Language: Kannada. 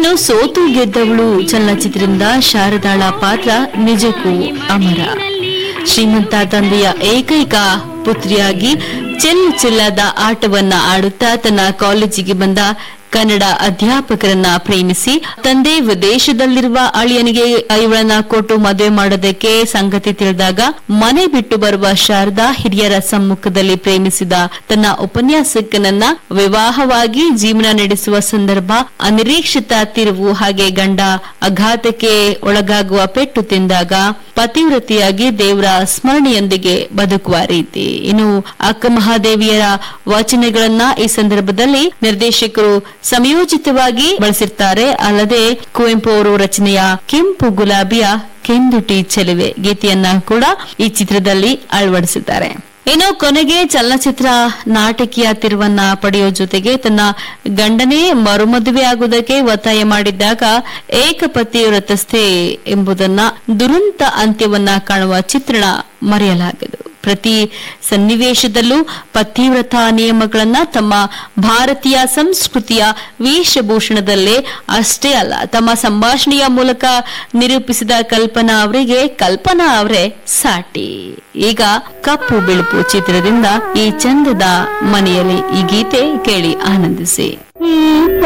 ಇನ್ನು ಸೋತು ಗೆದ್ದವಳು ಚಲನಚಿತ್ರದಿಂದ ಶಾರದಾಳ ಪಾತ್ರ ನಿಜಕ್ಕೂ ಅಮರ ಶ್ರೀಮಂತ ತಂದೆಯ ಏಕೈಕ ಪುತ್ರಿಯಾಗಿ ಚೆಲ್ ಚೆಲ್ಲದ ಆಟವನ್ನ ಆಡುತ್ತಾ ತನ್ನ ಕಾಲೇಜಿಗೆ ಬಂದ ಕನ್ನಡ ಅಧ್ಯಾಪಕರನ್ನ ಪ್ರೇಮಿಸಿ ತಂದೆ ವಿದೇಶದಲ್ಲಿರುವ ಅಳಿಯನಿಗೆ ಇವಳನ್ನ ಕೊಟ್ಟು ಮದುವೆ ಮಾಡೋದಕ್ಕೆ ಸಂಗತಿ ತಿಳಿದಾಗ ಮನೆ ಬಿಟ್ಟು ಬರುವ ಶಾರದಾ ಹಿರಿಯರ ಸಮ್ಮುಖದಲ್ಲಿ ಪ್ರೇಮಿಸಿದ ತನ್ನ ಉಪನ್ಯಾಸಕನನ್ನ ವಿವಾಹವಾಗಿ ಜೀವನ ನಡೆಸುವ ಸಂದರ್ಭ ಅನಿರೀಕ್ಷಿತ ತಿರುವು ಹಾಗೆ ಗಂಡ ಅಘಾತಕ್ಕೆ ಒಳಗಾಗುವ ಪೆಟ್ಟು ತಿಂದಾಗ ಪತಿವ್ರತಿಯಾಗಿ ದೇವರ ಸ್ಮರಣೆಯೊಂದಿಗೆ ಬದುಕುವ ರೀತಿ ಇನ್ನು ಅಕ್ಕ ಮಹಾದೇವಿಯರ ವಚನಗಳನ್ನ ಈ ಸಂದರ್ಭದಲ್ಲಿ ನಿರ್ದೇಶಕರು ಸಮಯೋಚಿತವಾಗಿ ಬಳಸಿರ್ತಾರೆ ಅಲ್ಲದೆ ಕುವೆಂಪು ಅವರು ರಚನೆಯ ಕೆಂಪು ಗುಲಾಬಿಯ ಕೆಂದುಟಿ ಚೆಲುವೆ ಗೀತೆಯನ್ನ ಕೂಡ ಈ ಚಿತ್ರದಲ್ಲಿ ಅಳವಡಿಸಿದ್ದಾರೆ ಇನ್ನು ಕೊನೆಗೆ ಚಲನಚಿತ್ರ ನಾಟಕೀಯ ತಿರುವನ್ನ ಪಡೆಯೋ ಜೊತೆಗೆ ತನ್ನ ಗಂಡನೇ ಮರುಮದುವೆ ಆಗುವುದಕ್ಕೆ ಒತ್ತಾಯ ಮಾಡಿದ್ದಾಗ ಏಕಪತಿ ವ್ರತಸ್ಥೆ ಎಂಬುದನ್ನ ದುರಂತ ಅಂತ್ಯವನ್ನ ಕಾಣುವ ಚಿತ್ರಣ ಮರೆಯಲಾಗದು ಪ್ರತಿ ಸನ್ನಿವೇಶದಲ್ಲೂ ಪತಿವ್ರತ ನಿಯಮಗಳನ್ನ ತಮ್ಮ ಭಾರತೀಯ ಸಂಸ್ಕೃತಿಯ ವೇಷಭೂಷಣದಲ್ಲೇ ಅಷ್ಟೇ ಅಲ್ಲ ತಮ್ಮ ಸಂಭಾಷಣೆಯ ಮೂಲಕ ನಿರೂಪಿಸಿದ ಕಲ್ಪನಾ ಅವರಿಗೆ ಕಲ್ಪನಾ ಅವರೇ ಸಾಟಿ ಈಗ ಕಪ್ಪು ಬಿಳುಪು ಚಿತ್ರದಿಂದ ಈ ಚಂದದ ಮನೆಯಲ್ಲಿ ಈ ಗೀತೆ ಕೇಳಿ ಆನಂದಿಸಿ